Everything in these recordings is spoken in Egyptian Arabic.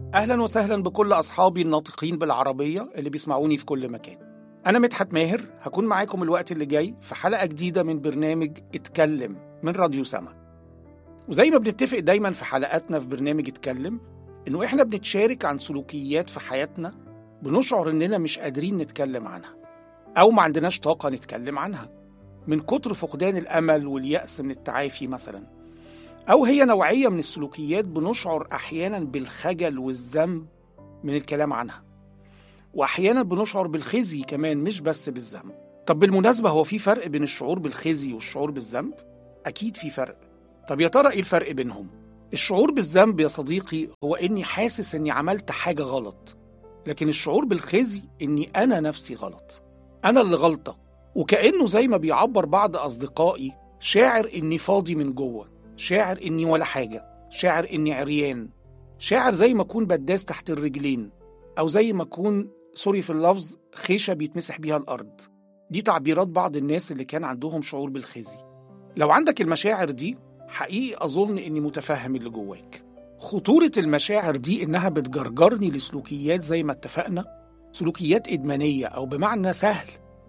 أهلا وسهلا بكل أصحابي الناطقين بالعربية اللي بيسمعوني في كل مكان أنا مدحت ماهر هكون معاكم الوقت اللي جاي في حلقة جديدة من برنامج اتكلم من راديو سما وزي ما بنتفق دايما في حلقاتنا في برنامج اتكلم إنه إحنا بنتشارك عن سلوكيات في حياتنا بنشعر إننا مش قادرين نتكلم عنها أو ما عندناش طاقة نتكلم عنها من كتر فقدان الأمل واليأس من التعافي مثلا أو هي نوعية من السلوكيات بنشعر أحيانا بالخجل والذنب من الكلام عنها وأحيانا بنشعر بالخزي كمان مش بس بالذنب طب بالمناسبة هو في فرق بين الشعور بالخزي والشعور بالذنب؟ أكيد في فرق طب يا ترى إيه الفرق بينهم؟ الشعور بالذنب يا صديقي هو إني حاسس إني عملت حاجة غلط لكن الشعور بالخزي إني أنا نفسي غلط أنا اللي غلطة وكأنه زي ما بيعبر بعض أصدقائي شاعر إني فاضي من جوه شاعر إني ولا حاجة شاعر إني عريان شاعر زي ما أكون بداس تحت الرجلين أو زي ما أكون سوري في اللفظ خيشة بيتمسح بيها الأرض دي تعبيرات بعض الناس اللي كان عندهم شعور بالخزي لو عندك المشاعر دي حقيقي أظن إني متفهم اللي جواك خطورة المشاعر دي إنها بتجرجرني لسلوكيات زي ما اتفقنا سلوكيات إدمانية أو بمعنى سهل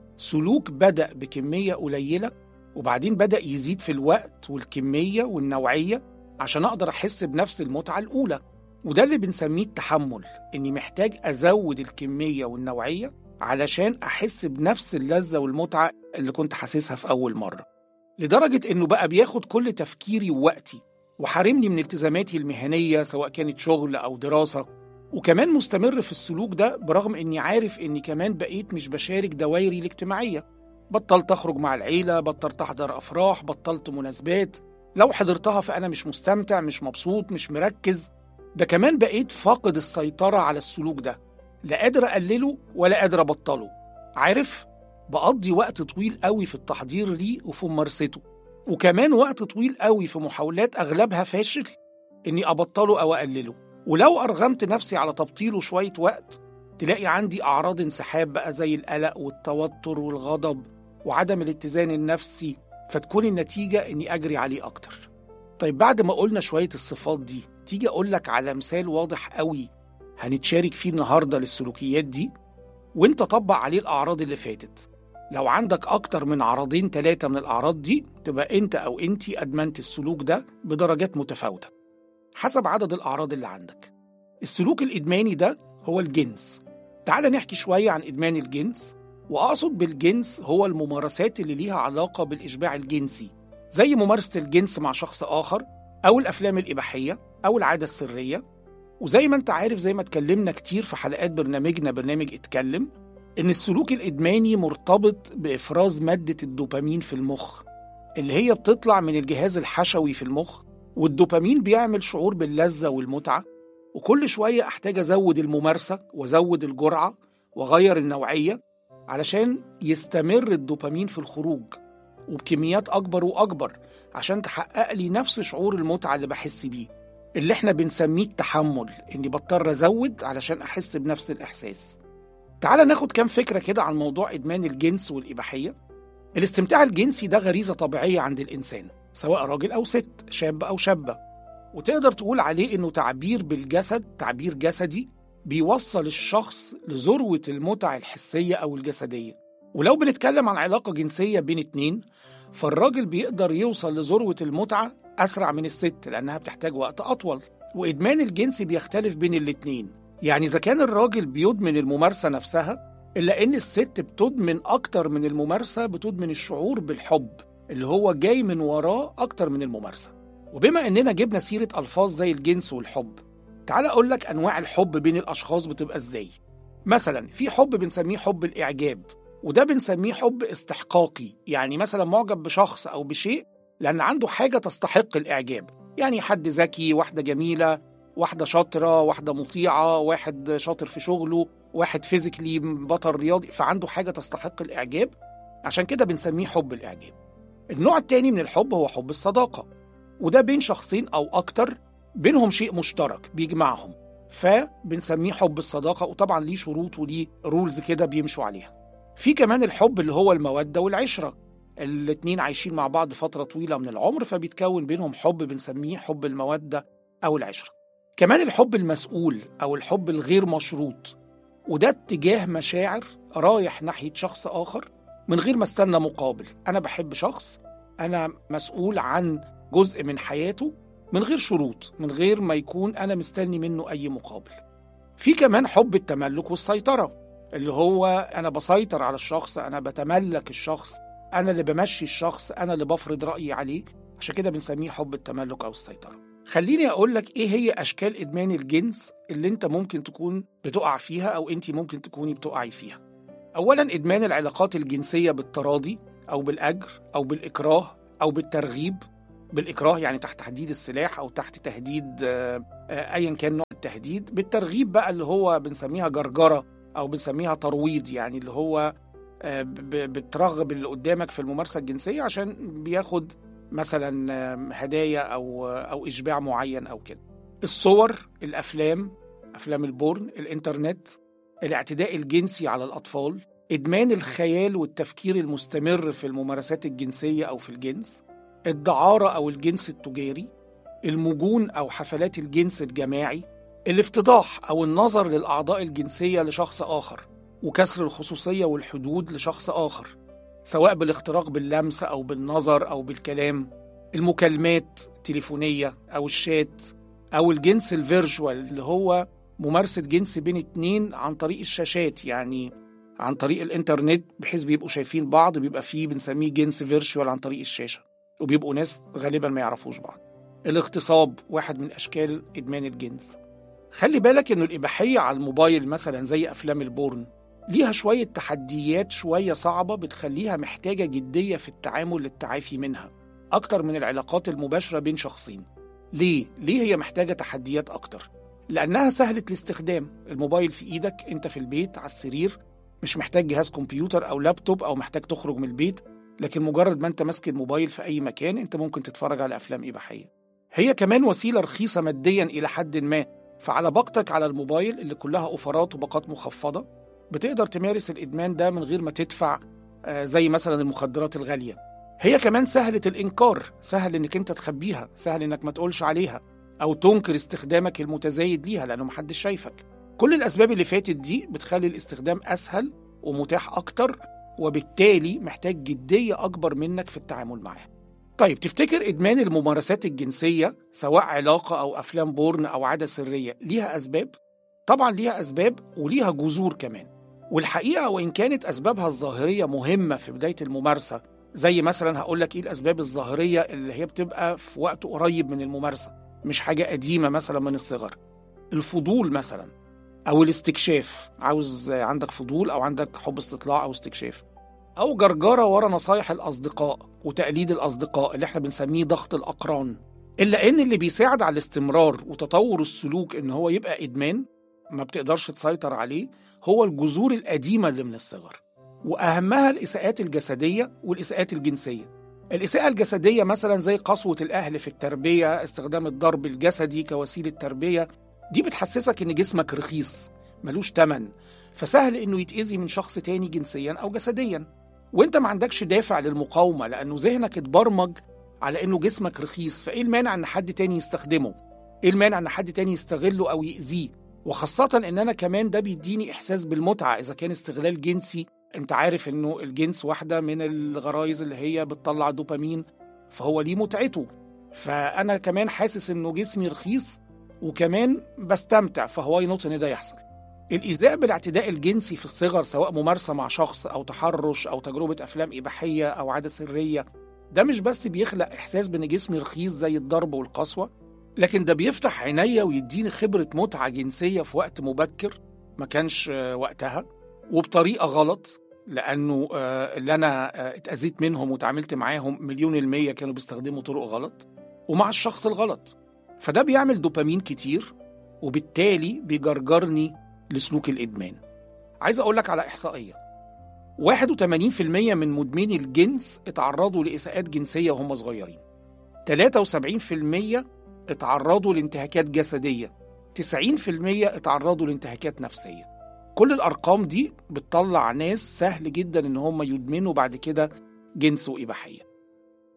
سلوك بدأ بكمية قليلة وبعدين بدأ يزيد في الوقت والكمية والنوعية عشان أقدر أحس بنفس المتعة الأولى وده اللي بنسميه التحمل إني محتاج أزود الكمية والنوعية علشان أحس بنفس اللذة والمتعة اللي كنت حاسسها في أول مرة لدرجة إنه بقى بياخد كل تفكيري ووقتي وحارمني من التزاماتي المهنية سواء كانت شغل أو دراسة وكمان مستمر في السلوك ده برغم إني عارف إني كمان بقيت مش بشارك دوائري الاجتماعية بطلت أخرج مع العيلة بطلت أحضر أفراح بطلت مناسبات لو حضرتها فأنا مش مستمتع مش مبسوط مش مركز ده كمان بقيت فاقد السيطرة على السلوك ده لا قادر أقلله ولا قادر أبطله عارف بقضي وقت طويل قوي في التحضير ليه وفي ممارسته وكمان وقت طويل قوي في محاولات أغلبها فاشل إني أبطله أو أقلله ولو أرغمت نفسي على تبطيله شوية وقت تلاقي عندي أعراض انسحاب بقى زي القلق والتوتر والغضب وعدم الاتزان النفسي فتكون النتيجة إني أجري عليه أكتر طيب بعد ما قلنا شوية الصفات دي تيجي أقول لك على مثال واضح قوي هنتشارك فيه النهاردة للسلوكيات دي وانت طبق عليه الأعراض اللي فاتت لو عندك أكتر من عرضين ثلاثة من الأعراض دي تبقى أنت أو أنتي أدمنت السلوك ده بدرجات متفاوتة حسب عدد الأعراض اللي عندك السلوك الإدماني ده هو الجنس تعال نحكي شوية عن إدمان الجنس وأقصد بالجنس هو الممارسات اللي ليها علاقة بالإشباع الجنسي زي ممارسة الجنس مع شخص آخر أو الأفلام الإباحية أو العادة السرية وزي ما أنت عارف زي ما اتكلمنا كتير في حلقات برنامجنا برنامج اتكلم إن السلوك الإدماني مرتبط بإفراز مادة الدوبامين في المخ اللي هي بتطلع من الجهاز الحشوي في المخ والدوبامين بيعمل شعور باللذة والمتعة وكل شوية أحتاج أزود الممارسة وأزود الجرعة وأغير النوعية علشان يستمر الدوبامين في الخروج وبكميات أكبر وأكبر عشان تحقق لي نفس شعور المتعة اللي بحس بيه اللي احنا بنسميه التحمل إني بضطر أزود علشان أحس بنفس الإحساس تعال ناخد كام فكرة كده عن موضوع إدمان الجنس والإباحية الاستمتاع الجنسي ده غريزة طبيعية عند الإنسان سواء راجل أو ست شاب أو شابة وتقدر تقول عليه إنه تعبير بالجسد تعبير جسدي بيوصل الشخص لذروة المتع الحسية أو الجسدية ولو بنتكلم عن علاقة جنسية بين اتنين فالراجل بيقدر يوصل لذروة المتعة أسرع من الست لأنها بتحتاج وقت أطول وإدمان الجنس بيختلف بين الاتنين يعني إذا كان الراجل بيدمن الممارسة نفسها إلا إن الست بتدمن أكتر من الممارسة بتدمن الشعور بالحب اللي هو جاي من وراه أكتر من الممارسة وبما إننا جبنا سيرة ألفاظ زي الجنس والحب تعال أقول لك أنواع الحب بين الأشخاص بتبقى إزاي مثلا في حب بنسميه حب الإعجاب وده بنسميه حب استحقاقي يعني مثلا معجب بشخص أو بشيء لأن عنده حاجة تستحق الإعجاب يعني حد ذكي واحدة جميلة واحدة شاطرة واحدة مطيعة واحد شاطر في شغله واحد فيزيكلي بطل رياضي فعنده حاجة تستحق الإعجاب عشان كده بنسميه حب الإعجاب النوع التاني من الحب هو حب الصداقة وده بين شخصين أو أكتر بينهم شيء مشترك بيجمعهم فبنسميه حب الصداقة وطبعا ليه شروط وليه رولز كده بيمشوا عليها في كمان الحب اللي هو المودة والعشرة الاتنين عايشين مع بعض فترة طويلة من العمر فبيتكون بينهم حب بنسميه حب المودة أو العشرة كمان الحب المسؤول أو الحب الغير مشروط وده اتجاه مشاعر رايح ناحية شخص آخر من غير ما استنى مقابل أنا بحب شخص أنا مسؤول عن جزء من حياته من غير شروط من غير ما يكون أنا مستني منه أي مقابل في كمان حب التملك والسيطرة اللي هو أنا بسيطر على الشخص أنا بتملك الشخص أنا اللي بمشي الشخص أنا اللي بفرض رأيي عليه عشان كده بنسميه حب التملك أو السيطرة خليني أقول لك إيه هي أشكال إدمان الجنس اللي أنت ممكن تكون بتقع فيها أو أنت ممكن تكوني بتقعي فيها أولا إدمان العلاقات الجنسية بالتراضي أو بالأجر أو بالإكراه أو بالترغيب بالإكراه يعني تحت تهديد السلاح أو تحت تهديد أيا كان نوع التهديد بالترغيب بقى اللي هو بنسميها جرجرة أو بنسميها ترويض يعني اللي هو بترغب اللي قدامك في الممارسة الجنسية عشان بياخد مثلا هدايا أو أو إشباع معين أو كده الصور الأفلام أفلام البورن الإنترنت الاعتداء الجنسي على الأطفال إدمان الخيال والتفكير المستمر في الممارسات الجنسية أو في الجنس الدعارة أو الجنس التجاري المجون أو حفلات الجنس الجماعي الافتضاح أو النظر للأعضاء الجنسية لشخص آخر وكسر الخصوصية والحدود لشخص آخر سواء بالاختراق باللمس أو بالنظر أو بالكلام المكالمات تليفونية أو الشات أو الجنس الفيرجوال اللي هو ممارسة جنس بين اتنين عن طريق الشاشات يعني عن طريق الانترنت بحيث بيبقوا شايفين بعض بيبقى فيه بنسميه جنس فيرتشوال عن طريق الشاشة وبيبقوا ناس غالبا ما يعرفوش بعض الاغتصاب واحد من أشكال إدمان الجنس خلي بالك إنه الإباحية على الموبايل مثلا زي أفلام البورن ليها شوية تحديات شوية صعبة بتخليها محتاجة جدية في التعامل للتعافي منها أكتر من العلاقات المباشرة بين شخصين ليه؟ ليه هي محتاجة تحديات أكتر؟ لأنها سهلة الاستخدام الموبايل في إيدك أنت في البيت على السرير مش محتاج جهاز كمبيوتر أو لابتوب أو محتاج تخرج من البيت لكن مجرد ما أنت ماسك الموبايل في أي مكان أنت ممكن تتفرج على أفلام إباحية هي كمان وسيلة رخيصة ماديا إلى حد ما فعلى باقتك على الموبايل اللي كلها أوفرات وباقات مخفضة بتقدر تمارس الإدمان ده من غير ما تدفع زي مثلا المخدرات الغالية هي كمان سهلة الإنكار سهل إنك أنت تخبيها سهل إنك ما تقولش عليها أو تنكر استخدامك المتزايد ليها لأنه محدش شايفك كل الأسباب اللي فاتت دي بتخلي الاستخدام أسهل ومتاح أكتر وبالتالي محتاج جدية أكبر منك في التعامل معاها طيب تفتكر إدمان الممارسات الجنسية سواء علاقة أو أفلام بورن أو عادة سرية ليها أسباب؟ طبعا ليها أسباب وليها جذور كمان والحقيقة وإن كانت أسبابها الظاهرية مهمة في بداية الممارسة زي مثلا هقول لك إيه الأسباب الظاهرية اللي هي بتبقى في وقت قريب من الممارسة مش حاجة قديمة مثلا من الصغر الفضول مثلا أو الاستكشاف عاوز عندك فضول أو عندك حب استطلاع أو استكشاف أو جرجرة ورا نصايح الأصدقاء وتقليد الأصدقاء اللي احنا بنسميه ضغط الأقران إلا إن اللي بيساعد على الاستمرار وتطور السلوك إن هو يبقى إدمان ما بتقدرش تسيطر عليه هو الجذور القديمة اللي من الصغر وأهمها الإساءات الجسدية والإساءات الجنسية الإساءة الجسدية مثلا زي قسوة الأهل في التربية استخدام الضرب الجسدي كوسيلة تربية دي بتحسسك إن جسمك رخيص ملوش تمن فسهل إنه يتأذي من شخص تاني جنسيا أو جسديا وإنت ما عندكش دافع للمقاومة لأنه ذهنك اتبرمج على إنه جسمك رخيص فإيه المانع إن حد تاني يستخدمه إيه المانع إن حد تاني يستغله أو يأذيه وخاصة إن أنا كمان ده بيديني إحساس بالمتعة إذا كان استغلال جنسي أنت عارف إنه الجنس واحدة من الغرايز اللي هي بتطلع دوبامين فهو ليه متعته فأنا كمان حاسس إنه جسمي رخيص وكمان بستمتع فهو ينط إن ده يحصل الإيذاء بالاعتداء الجنسي في الصغر سواء ممارسة مع شخص أو تحرش أو تجربة أفلام إباحية أو عادة سرية ده مش بس بيخلق إحساس بإن جسمي رخيص زي الضرب والقسوة لكن ده بيفتح عينيا ويديني خبرة متعة جنسية في وقت مبكر ما كانش وقتها وبطريقة غلط لأنه اللي أنا اتأذيت منهم وتعاملت معاهم مليون المية كانوا بيستخدموا طرق غلط ومع الشخص الغلط فده بيعمل دوبامين كتير وبالتالي بيجرجرني لسلوك الإدمان عايز أقول لك على إحصائية 81% من مدمني الجنس اتعرضوا لإساءات جنسية وهم صغيرين 73% اتعرضوا لانتهاكات جسدية 90% اتعرضوا لانتهاكات نفسية كل الأرقام دي بتطلع ناس سهل جدا إن هم يدمنوا بعد كده جنس وإباحية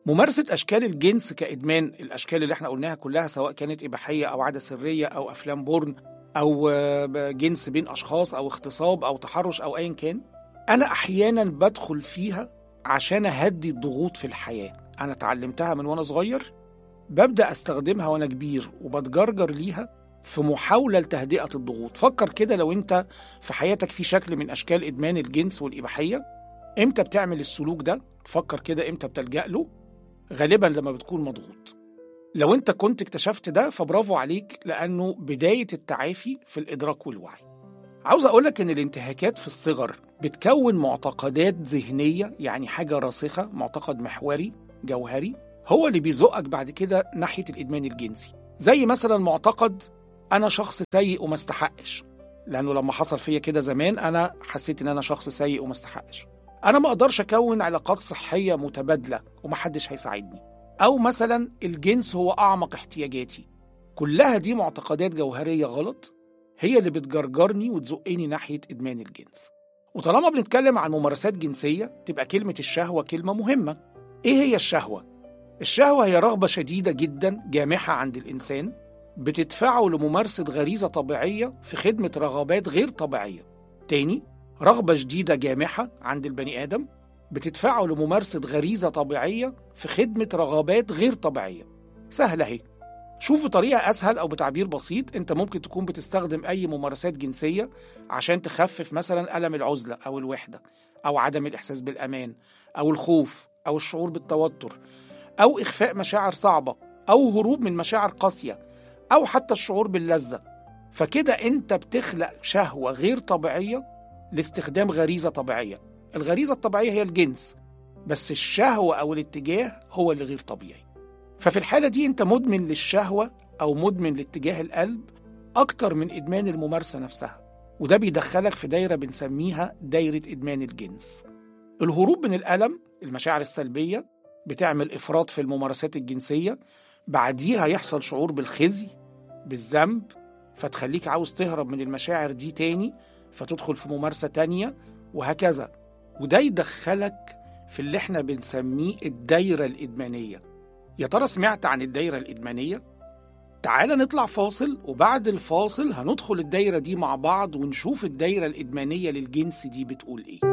ممارسة أشكال الجنس كإدمان الأشكال اللي احنا قلناها كلها سواء كانت إباحية أو عادة سرية أو أفلام بورن أو آه، جنس بين أشخاص أو اغتصاب أو تحرش أو أيا كان أنا أحيانا بدخل فيها عشان أهدي الضغوط في الحياة أنا اتعلمتها من وأنا صغير ببدأ أستخدمها وأنا كبير وبتجرجر ليها في محاولة لتهدئة الضغوط فكر كده لو أنت في حياتك في شكل من أشكال إدمان الجنس والإباحية إمتى بتعمل السلوك ده فكر كده إمتى بتلجأ له غالبا لما بتكون مضغوط لو انت كنت اكتشفت ده فبرافو عليك لانه بدايه التعافي في الادراك والوعي عاوز اقولك ان الانتهاكات في الصغر بتكون معتقدات ذهنيه يعني حاجه راسخه معتقد محوري جوهري هو اللي بيزقك بعد كده ناحيه الادمان الجنسي زي مثلا معتقد انا شخص سيء وما استحقش لانه لما حصل فيا كده زمان انا حسيت ان انا شخص سيء وما استحقش انا ما اقدرش اكون علاقات صحيه متبادله ومحدش هيساعدني او مثلا الجنس هو اعمق احتياجاتي كلها دي معتقدات جوهريه غلط هي اللي بتجرجرني وتزقني ناحيه ادمان الجنس وطالما بنتكلم عن ممارسات جنسيه تبقى كلمه الشهوه كلمه مهمه ايه هي الشهوه الشهوه هي رغبه شديده جدا جامحه عند الانسان بتدفعه لممارسه غريزه طبيعيه في خدمه رغبات غير طبيعيه تاني رغبة شديدة جامحة عند البني آدم بتدفعه لممارسة غريزة طبيعية في خدمة رغبات غير طبيعية سهلة اهي شوف بطريقة أسهل أو بتعبير بسيط أنت ممكن تكون بتستخدم أي ممارسات جنسية عشان تخفف مثلا ألم العزلة أو الوحدة أو عدم الإحساس بالأمان أو الخوف أو الشعور بالتوتر أو إخفاء مشاعر صعبة أو هروب من مشاعر قاسية أو حتى الشعور باللذة فكده أنت بتخلق شهوة غير طبيعية لاستخدام غريزة طبيعية الغريزة الطبيعية هي الجنس بس الشهوة أو الاتجاه هو اللي غير طبيعي ففي الحالة دي أنت مدمن للشهوة أو مدمن لاتجاه القلب أكتر من إدمان الممارسة نفسها وده بيدخلك في دايرة بنسميها دايرة إدمان الجنس الهروب من الألم المشاعر السلبية بتعمل إفراط في الممارسات الجنسية بعديها يحصل شعور بالخزي بالذنب فتخليك عاوز تهرب من المشاعر دي تاني فتدخل في ممارسة تانية وهكذا وده يدخلك في اللي احنا بنسميه الدايرة الإدمانية يا ترى سمعت عن الدايرة الإدمانية؟ تعال نطلع فاصل وبعد الفاصل هندخل الدايرة دي مع بعض ونشوف الدايرة الإدمانية للجنس دي بتقول إيه